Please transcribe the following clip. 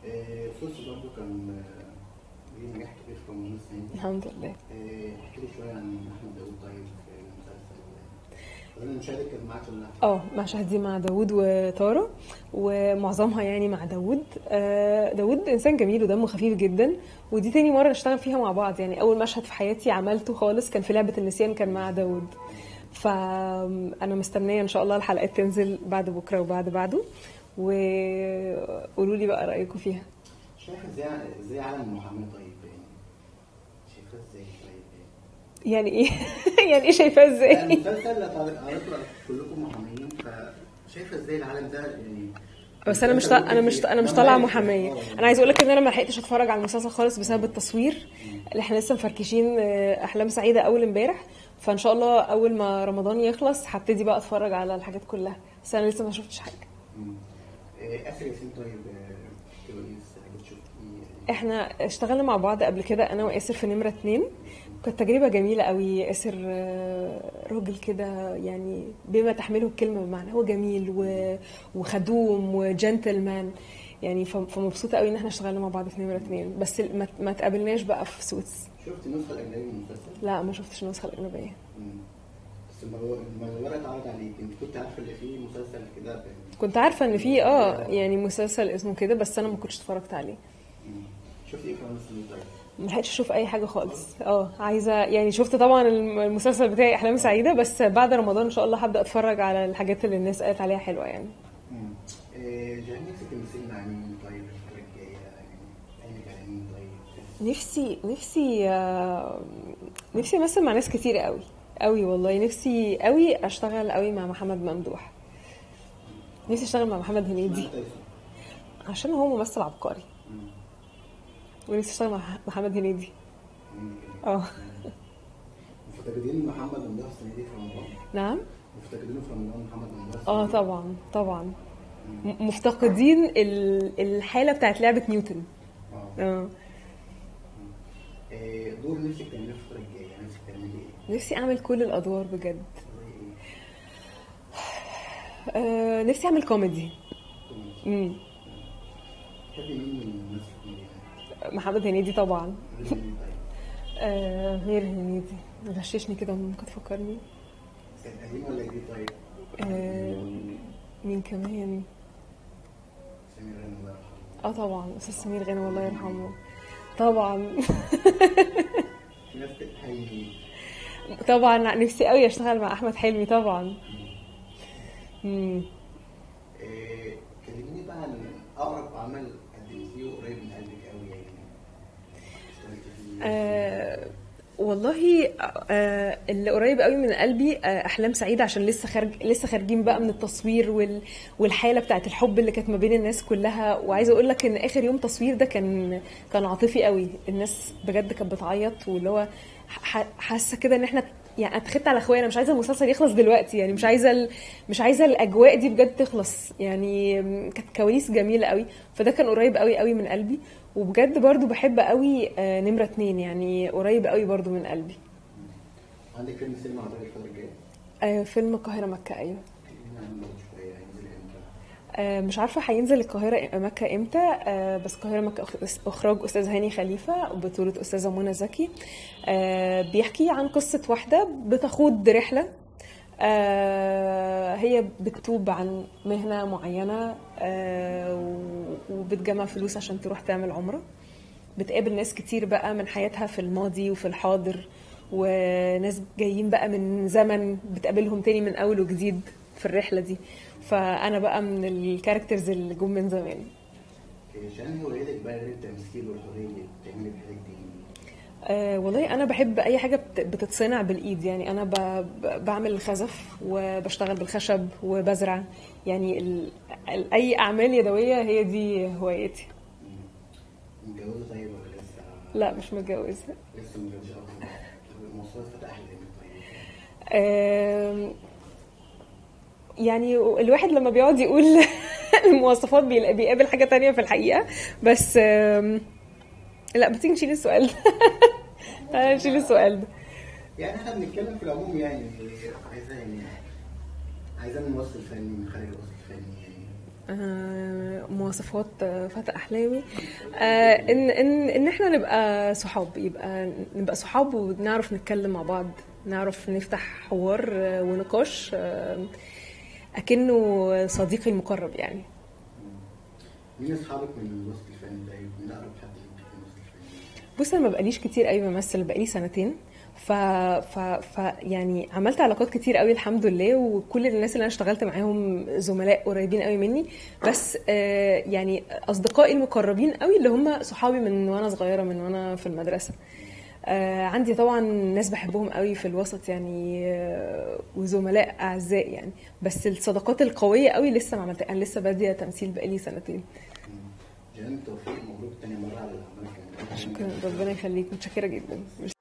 آه، صوص برضه كان آه، ليه نجاح كبير في رمضان السنة دي الحمد لله آه، احكي لي شوية عن أحمد داوود طيب في المسلسل أظن المشاهدة كانت معاك كلها اه مشاهد دي مع داوود وتارا ومعظمها يعني مع داوود آه، داوود انسان جميل ودمه خفيف جدا ودي تاني مره نشتغل فيها مع بعض يعني اول مشهد في حياتي عملته خالص كان في لعبه النسيان كان مع داوود فانا مستنيه ان شاء الله الحلقات تنزل بعد بكره وبعد بعده وقولوا لي بقى رايكم فيها شايفة ازاي ازاي عالم محمد طيب يعني شايفة ازاي طيب يعني يعني ايه يعني ايه شايفاه ازاي المسلسل قريته كلكم محاميين فشايفه ازاي العالم ده يعني بس انا مش طا... انا مش انا مش طالعه محاميه انا عايزه اقول لك ان انا ما لحقتش اتفرج على المسلسل خالص بسبب التصوير اللي احنا لسه مفركشين آه، احلام سعيده اول امبارح فان شاء الله اول ما رمضان يخلص هبتدي بقى اتفرج على الحاجات كلها بس انا لسه ما شفتش حاجه اسر ياسين طيب آه، كويس حاجات شفتي احنا اشتغلنا مع بعض قبل كده انا واسر في نمره اتنين كانت تجربة جميلة قوي ياسر آه، راجل كده يعني بما تحمله الكلمة بمعنى هو جميل و- وخدوم وجنتلمان يعني ف- فمبسوطة قوي ان احنا اشتغلنا مع بعض في نمرة اتنين بس ما ما تقابلناش بقى في سوتس شفت النسخه الاجنبيه من المسلسل لا ما شفتش النسخة الأجنبية مم. بس لما هو- لما الورق اتعرض عليك انت كنت عارفه ان في مسلسل كده ب- كنت عارفة ان في اه يعني مسلسل اسمه كده بس انا ما كنتش اتفرجت عليه مم. شفت ايه في رمضان السنة دي طيب ما لحقتش اشوف اي حاجه خالص اه عايزه يعني شفت طبعا الم- المسلسل بتاعي احلام سعيده بس بعد رمضان ان شاء الله هبدا اتفرج على الحاجات اللي الناس قالت عليها حلوه يعني مم. آه، جاي نفسك تمثلي مع مين طيب الفتره الجايه يعني عينك على مين طيب نفسي نفسي آه، نفسي امثل مع ناس كتير قوي قوي والله نفسي قوي اشتغل قوي مع محمد ممدوح نفسي اشتغل مع محمد هنيدي مع تايسون. عشان هو ممثل عبقري مم. ونفسي اشتغل مع محمد هنيدي مين كده؟ اه مفتقدين محمد ممدوح السنه دي في رمضان نعم مفتقدينه في رمضان محمد ممدوح اه طبعا طبعا م- مفتقدين ال- الحاله بتاعت لعبه نيوتن اه اه آه، دور نفسك تعمليه الفتره الجايه نفسك تعملي ايه؟ نفسي اعمل كل الادوار بجد زي ايه؟ آه نفسي اعمل كوميدي كوميدي. امم تحبي مين من الناس الكوميديان؟ محمد هنيدي طبعا غير مين طيب؟ آه غير هنيدي غششني كده ممكن تفكرني كان قديم ولا جديد طيب؟ آه مين كمان سمير غانم الله يرحمه اه طبعا استاذ سمير غانم الله يرحمه طبعا في ناس بتحيي طبعا نفسي قوي اشتغل مع احمد حلمي طبعا مم. آه، كلميني بقى عن اقرب عمل قدمتيه قريب من قلبك قوي يعني اشتغلتي فيه آه والله آه اللي قريب قوي من قلبي آه احلام سعيده عشان لسه خارج لسه خارجين بقى من التصوير وال والحاله بتاعت الحب اللي كانت ما بين الناس كلها وعايزه اقول لك ان اخر يوم تصوير ده كان كان عاطفي قوي الناس بجد كانت بتعيط واللي هو ح- حاسه كده ان احنا يعني اتخذت على اخويا انا مش عايزه المسلسل يخلص دلوقتي يعني مش عايزه ال... مش عايزه الاجواء دي بجد تخلص يعني كانت كواليس جميله قوي فده كان قريب قوي قوي من قلبي وبجد برضو بحب قوي آه، نمرة اتنين يعني قريب قوي برضو من قلبي عندك فيلم سينما عربي الفترة الجاية؟ آه، فيلم القاهرة مكة أيوه كلميني عنه شوية هينزل امتى؟ آه، مش عارفة هينزل القاهرة مكة امتى آه، بس القاهرة مكة أخ- إخراج أستاذ هاني خليفة وبطولة أستاذة منى زكي آه، بيحكي عن قصة واحدة بتخوض رحلة آه، هي بتتوب عن مهنة معينة آه، و- وبتجمع فلوس عشان تروح تعمل عمرة بتقابل ناس كتير بقى من حياتها في الماضي وفي الحاضر وناس جايين بقى من زمن بتقابلهم تاني من اول وجديد في الرحله دي فانا بقى من الكاركترز اللي جم من زمان اوكي، شان هوايتك بقى غير التمثيل والحرية اللي بتعملي في حياتك دي أه والله انا بحب اي حاجه بت- بتتصنع بالايد يعني انا ب... ب- بعمل الخزف وبشتغل بالخشب وبزرع يعني ال... ال- اي اعمال يدويه هي دي هوايتي متجوزة طيب ولا لسه؟ لا مش متجوزه لسه متجوزة أصلا طب المواصلات فتح أحلامك طيب؟ آم، يعني الواحد لما بيقعد يقول المواصفات بيلاقي- بيقابل حاجة تانية في الحقيقة بس آم، لا ما تيجي نشيل السؤال ده تعالى نشيل السؤال ده يعني احنا بنتكلم في العموم يعني عايزة يعني عايزة من وسط الفني من خارج الوسط الفني يعني آه، مواصفات آه، فتى احلامي آه، ان ان ان احنا نبقى صحاب يبقى نبقى صحاب ونعرف نتكلم مع بعض نعرف نفتح حوار آه، ونقاش آه، اكنه صديقي المقرب يعني مين اصحابك من الوسط الفني طيب من اقرب حد ليك في الوسط الفني بص انا ما بقاليش كتير قوي بمثل بقالي سنتين ف... ف... ف يعني عملت علاقات كتير قوي الحمد لله وكل الناس اللي انا اشتغلت معاهم زملاء قريبين قوي مني بس آه يعني اصدقائي المقربين قوي اللي هم صحابي من وانا صغيره من وانا في المدرسه آه عندي طبعا ناس بحبهم قوي في الوسط يعني آه وزملاء اعزاء يعني بس الصداقات القويه قوي لسه ما عملتها انا لسه باديه تمثيل بقالي سنتين جيهان توفيق مبروك تاني مره على الاعمال الفنيه شكرا ربنا يخليك متشكره جدا